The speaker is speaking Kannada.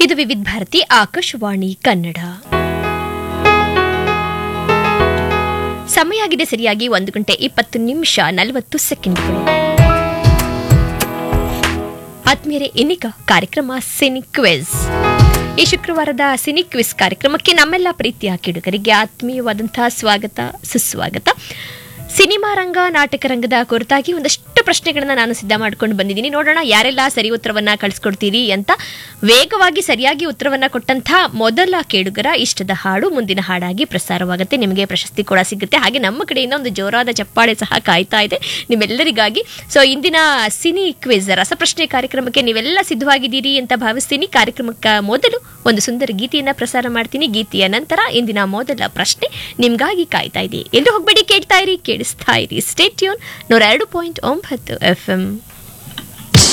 ಇದು ವಿವಿಧ ಭಾರತಿ ಆಕಾಶವಾಣಿ ಕನ್ನಡ ಸಮಯ ಆಗಿದೆ ಸರಿಯಾಗಿ ಒಂದು ಗಂಟೆ ಇಪ್ಪತ್ತು ನಿಮಿಷ ನಲವತ್ತು ಸೆಕೆಂಡ್ಗಳು ಆತ್ಮೀಯರೇ ಇನ್ನೀಗ ಕಾರ್ಯಕ್ರಮ ಸಿನಿ ಕ್ವಿಜ್ ಈ ಶುಕ್ರವಾರದ ಸಿನಿ ಕ್ವಿಜ್ ಕಾರ್ಯಕ್ರಮಕ್ಕೆ ನಮ್ಮೆಲ್ಲ ಪ್ರೀತಿಯ ಕಿಡುಗರಿಗೆ ಆತ್ಮೀಯವಾದಂತಹ ಸ್ವಾಗತ ಸುಸ್ವಾಗತ ಸಿನಿಮಾ ರಂಗ ನಾಟಕ ರಂಗದ ಕುರಿತಾಗಿ ಒಂದಷ್ಟು ಪ್ರಶ್ನೆಗಳನ್ನ ನಾನು ಸಿದ್ಧ ಮಾಡ್ಕೊಂಡು ಬಂದಿದ್ದೀನಿ ನೋಡೋಣ ಯಾರೆಲ್ಲ ಸರಿ ಉತ್ತರವನ್ನ ಕಳಿಸ್ಕೊಡ್ತೀರಿ ಅಂತ ವೇಗವಾಗಿ ಸರಿಯಾಗಿ ಉತ್ತರವನ್ನ ಕೊಟ್ಟಂತ ಮೊದಲ ಕೇಳುಗರ ಇಷ್ಟದ ಹಾಡು ಮುಂದಿನ ಹಾಡಾಗಿ ಪ್ರಸಾರವಾಗುತ್ತೆ ನಿಮಗೆ ಪ್ರಶಸ್ತಿ ಕೂಡ ಸಿಗುತ್ತೆ ಹಾಗೆ ನಮ್ಮ ಕಡೆಯಿಂದ ಒಂದು ಜೋರಾದ ಚಪ್ಪಾಳೆ ಸಹ ಕಾಯ್ತಾ ಇದೆ ನಿಮ್ಮೆಲ್ಲರಿಗಾಗಿ ಸೊ ಇಂದಿನ ಸಿನಿ ಕ್ವಿಜ್ ರಸಪ್ರಶ್ನೆ ಕಾರ್ಯಕ್ರಮಕ್ಕೆ ನೀವೆಲ್ಲ ಸಿದ್ಧವಾಗಿದ್ದೀರಿ ಅಂತ ಭಾವಿಸ್ತೀನಿ ಕಾರ್ಯಕ್ರಮಕ್ಕೆ ಮೊದಲು ಒಂದು ಸುಂದರ ಗೀತೆಯನ್ನ ಪ್ರಸಾರ ಮಾಡ್ತೀನಿ ಗೀತೆಯ ನಂತರ ಇಂದಿನ ಮೊದಲ ಪ್ರಶ್ನೆ ನಿಮ್ಗಾಗಿ ಕಾಯ್ತಾ ಇದೆ ಎಲ್ಲೂ ಹೋಗ್ಬೇಡಿ ಕೇಳ್ತಾ ಇರಿ ಕೇಳಿಸ್ತಾ ಇರಿ ಸ್ಟೇಟ್ಯೂನ್ ನೂರ ಎರಡು ಪಾಯಿಂಟ್ ಒಂಬತ್ತು ಎಫ್ ಎಂ